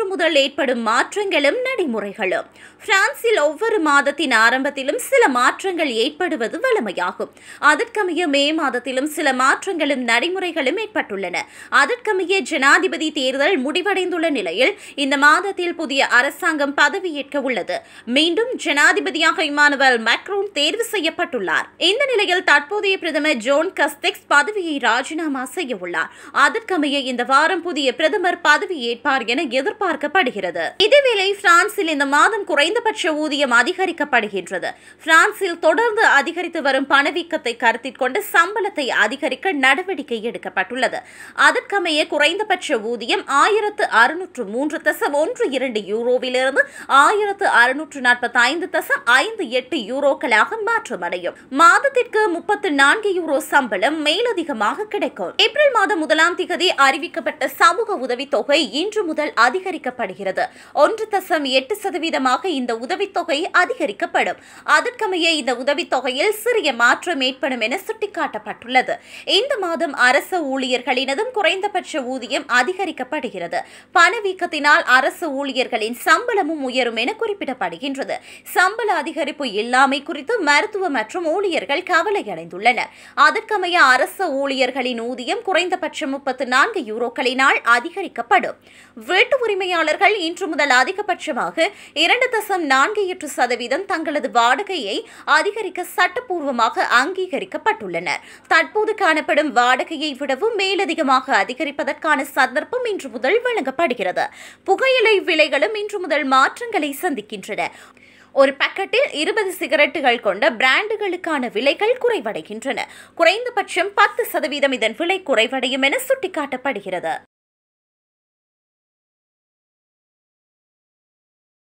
முதல் ஏற்படும் மாற்றங்களும் நடைமுறைகளும் பிரான்சில் ஒவ்வொரு மாதத்தின் ஆரம்பத்திலும் சில மாற்றங்கள் ஏற்படுவது வழமையாகும் அதற்கமைய மே மாதத்திலும் சில மாற்றங்களும் நடைமுறைகளும் ஏற்பட்டுள்ளன அதற்கமைய ஜனாதிபதி தேர்தல் முடிவடைந்துள்ள நிலையில் இந்த மாதத்தில் புதிய அரசாங்கம் பதவியேற்க உள்ளது மீண்டும் ஜனாதிபதியாக இமானுவல் மேக்ரோன் தேர்வு செய்யப்பட்டுள்ளார் இந்த நிலையில் தற்போதைய பிரதமர் ஜோன் கஸ்டெக்ஸ் பதவியை ராஜினாமா செய்ய உள்ளார் அதற்கமைய இந்த வாரம் புதிய பிரதமர் பதவியேற்பார் என எதிர்பார்க்கப்படுகிறது இதேவேளை பிரான்சில் இந்த மாதம் குறைந்தபட்ச ஊதியம் அதிகரிக்கப்படுகின்றது பிரான்சில் தொடர்ந்து அதிகரித்து வரும் பணவீக்கத்தை கருத்தில் கொண்டு சம்பளத்தை அதிகரிக்க நடவடிக்கை எடுக்கப்பட்டுள்ளது அதற்கமைய குறைந்தபட்ச ஊதியம் ஆயிரத்து அறுநூற்று மூன்று தசம் ஒன்று இரண்டு யூரோவிலிருந்து ஆயிரத்து அறுநூற்று நாற்பத்தி ஐந்து தசம் ஐந்து எட்டு யூரோக்களாக மாற்றமடையும் மாதத்திற்கு முப்பத்து நான்கு யூரோ சம்பளம் மேலதிகமாக கிடைக்கும் ஏப்ரல் மாதம் முதலாம் திகதி அறிவிக்கப்பட்ட சமூக உதவித்தொகை இன்று முதல் அதிகரிக்கப்படுகிறது ஒன்று தசம் எட்டு சதவீதமாக இந்த உதவித்தொகை அதிகரிக்கப்படும் அதற்கமைய இந்த உதவித்தொகையில் சிறிய மாற்றம் ஏற்படும் என சுட்டிக்காட்டப்பட்டுள்ளது இந்த மாதம் அரசு ஊழியர்களினதும் குறைந்தபட்ச ஊதியம் அதிகரிக்கப்படுகிறது பணவீக்கத்தினால் அரசு ஊழியர்களின் சம்பளமும் உயரும் என குறிப்பிடப்படுகின்றது சம்பள அதிகரிப்பு இல்லாமை குறித்து மருத்துவ மற்றும் ஊழியர்கள் கவலையடைந்துள்ளனர் அதற்கமைய அரசு ஊழியர்களின் ஊதியம் குறைந்தபட்சம் முப்பத்து நான்கு யூரோக்களினால் அதிகரிக்கப்படும் வீட்டு உரிமையாளர்கள் இன்று முதல் அதிகபட்சமாக இரண்டு தசம் நான்கு எட்டு சதவீதம் தங்களது வாடகையை அதிகரிக்க சட்டப்பூர்வமாக அங்கீகரிக்கப்பட்டுள்ளனர் தற்போது காணப்படும் வாடகையை விடவும் மேலதிகமாக அதிகரிப்பதற்கான சந்தர்ப்பம் இன்று முதல் வழங்கப்படுகிறது புகையிலை விலைகளும் இன்று முதல் மாற்றங்களை சந்திக்கின்றன ஒரு பாக்கெட்டில் இருபது சிகரெட்டுகள் கொண்ட பிராண்டுகளுக்கான விலைகள் குறைவடைகின்றன குறைந்தபட்சம் பத்து சதவீதம் இதன் விலை குறைவடையும் என சுட்டிக்காட்டப்படுகிறது